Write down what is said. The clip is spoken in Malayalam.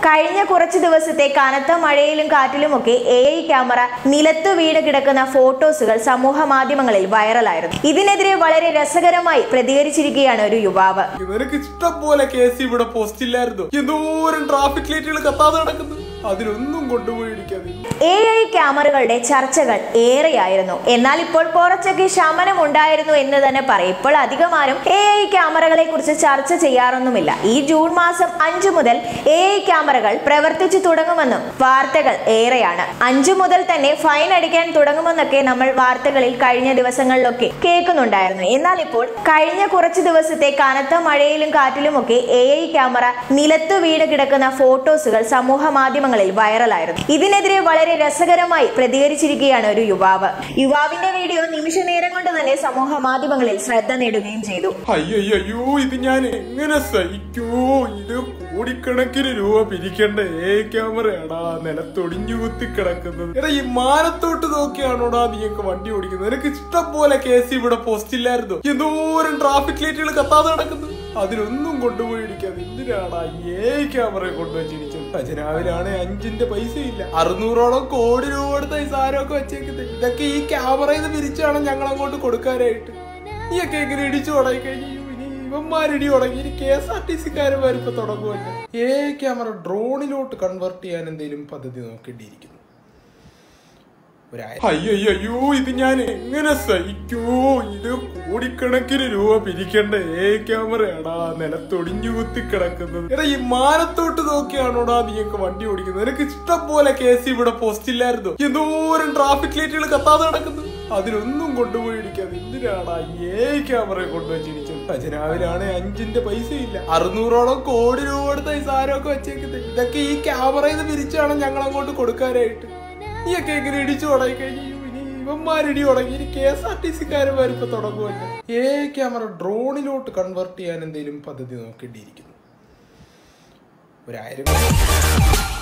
കഴിഞ്ഞ കുറച്ച് ദിവസത്തെ കനത്ത മഴയിലും കാറ്റിലുമൊക്കെ എ ഐ ക്യാമറ നിലത്തു വീണ് കിടക്കുന്ന ഫോട്ടോസുകൾ സമൂഹ മാധ്യമങ്ങളിൽ വൈറലായിരുന്നു ഇതിനെതിരെ വളരെ രസകരമായി പ്രതികരിച്ചിരിക്കുകയാണ് ഒരു യുവാവ് നിനക്ക് ഇഷ്ടം പോലെ കേസ് ഇവിടെ പോസ്റ്റ് ഇല്ലായിരുന്നു എന്തോരം ട്രാഫിക് ലൈറ്റുകൾ കത്താതെ നടക്കുന്നു അതിലൊന്നും കൊണ്ടുപോയി ഇടിക്കാതെ എ ഐ ക്യാമറകളുടെ ചർച്ചകൾ ഏറെയായിരുന്നു എന്നാൽ ഇപ്പോൾ കുറച്ചൊക്കെ ശമനം ഉണ്ടായിരുന്നു എന്ന് തന്നെ പറയും ഇപ്പോൾ അധികമാരും എ ഐ ക്യാമറകളെ കുറിച്ച് ചർച്ച ചെയ്യാറൊന്നുമില്ല ഈ ജൂൺ മാസം അഞ്ചു മുതൽ എ ഐ ക്യാമറകൾ പ്രവർത്തിച്ചു തുടങ്ങുമെന്നും വാർത്തകൾ ഏറെയാണ് അഞ്ചു മുതൽ തന്നെ ഫൈൻ അടിക്കാൻ തുടങ്ങുമെന്നൊക്കെ നമ്മൾ വാർത്തകളിൽ കഴിഞ്ഞ ദിവസങ്ങളിലൊക്കെ കേൾക്കുന്നുണ്ടായിരുന്നു എന്നാൽ ഇപ്പോൾ കഴിഞ്ഞ കുറച്ച് ദിവസത്തെ കനത്ത മഴയിലും കാറ്റിലുമൊക്കെ എ ഐ ക്യാമറ നിലത്തു വീണ് കിടക്കുന്ന ഫോട്ടോസുകൾ സമൂഹ മാധ്യമങ്ങളിൽ വൈറലായിരുന്നു ഇതിനെതിരെ വളരെ രസകരമായി പ്രതികരിച്ചിരിക്കുകയാണ് ഒരു യുവാവ് യുവാവിന്റെ വീഡിയോ നിമിഷ നേരം കൊണ്ട് തന്നെ സമൂഹ മാധ്യമങ്ങളിൽ ശ്രദ്ധ നേടുകയും ചെയ്തു അയ്യോ ഇത് ഞാൻ എങ്ങനെ സഹിക്കൂ ഇത് കോടിക്കണക്കിന് രൂപ പിരിക്കേണ്ട ഏ ക്യാമറയാടാ നിലത്തൊടിഞ്ഞു കുത്തി കിടക്കുന്നത് എടാ ഈ മാനത്തോട്ട് നോക്കിയാണോടാ നീയൊക്കെ വണ്ടി ഓടിക്കുന്നത് നിനക്ക് ഇഷ്ടം പോലെ കേസ് ഇവിടെ പോസ്റ്റ് ഇല്ലായിരുന്നു എന്തോരം ട്രാഫിക് ലൈറ്റുകൾ കത്താതെ നടക്കുന്നു അതിലൊന്നും കൊണ്ടുപോയി ഇടിക്കാതെ എന്തിനാടാ ഏ ക്യാമറ കൊണ്ടുവച്ചിരിച്ചത് ഖജനാവിലാണ് അഞ്ചിന്റെ പൈസ ഇല്ല അറുന്നൂറോളം കോടി രൂപ കൊടുത്ത ഈ സാധനമൊക്കെ വെച്ചേക്കുന്നത് ഇതൊക്കെ ഈ ക്യാമറയിൽ നിന്ന് പിരിച്ചാണ് ഞങ്ങൾ അങ്ങോട്ട് കൊടുക്കാനായിട്ട് നീയൊക്കെ എങ്ങനെ ഇടിച്ചു തുടങ്ങി കഴിഞ്ഞു ഇനി ഇവന്മാരിടി തുടങ്ങി ഇനി കെ എസ് ആർ ടി സിക്കാരന്മാരിപ്പോ തുടങ്ങുമല്ലോ ഏ ക്യാമറ ഡ്രോണിലോട്ട് കൺവേർട്ട് ചെയ്യാൻ എന്തെങ്കിലും പദ്ധതി നോക്കേണ്ടിയിരിക്കുന്നു അയ്യോ അയ്യോ ഇത് ഞാൻ എങ്ങനെ സഹിക്കൂ ഇത് കോടിക്കണക്കിന് രൂപ പിരിക്കേണ്ട ഏ ക്യാമറയാടാ നിലത്തൊടിഞ്ഞു കുത്തി കിടക്കുന്നത് എടാ ഈ മാനത്തോട്ട് നോക്കിയാണോടാ നീയൊക്കെ വണ്ടി ഓടിക്കുന്നത് നിനക്ക് ഇഷ്ടം പോലെ കേസ് ഇവിടെ പോസ്റ്റ് ഇല്ലായിരുന്നു എന്തോരം ട്രാഫിക് ലൈറ്റുകൾ കത്താതെ നടക്കുന്നു അതിലൊന്നും കൊണ്ടുപോയി ഇടിക്കാതെ എന്തിനാടാ ഏ ക്യാമറ കൊണ്ടുവച്ചിരിച്ചത് ഖജനാവിലാണ് അഞ്ചിന്റെ പൈസ ഇല്ല അറുന്നൂറോളം കോടി രൂപ കൊടുത്ത ഈ സാധനമൊക്കെ വെച്ചേക്കുന്നത് ഇതൊക്കെ ഈ ക്യാമറയിൽ നിന്ന് പിരിച്ചാണ് ഞങ്ങൾ അങ്ങോട്ട് കൊടുക്കാനായിട്ട് നീയൊക്കെ എങ്ങനെ ഇടിച്ചു തുടങ്ങി കഴിഞ്ഞു ഇനി ഇവന്മാരിടി തുടങ്ങി ഇനി കെ എസ് ആർ ടി സിക്കാരന്മാരിപ്പോ തുടങ്ങുമല്ലോ ഏ ക്യാമറ ഡ്രോണിലോട്ട് കൺവേർട്ട് ചെയ്യാൻ എന്തെങ്കിലും പദ്ധതി നോക്കേണ്ടിയിരിക്കുന്നു ഒരായിരം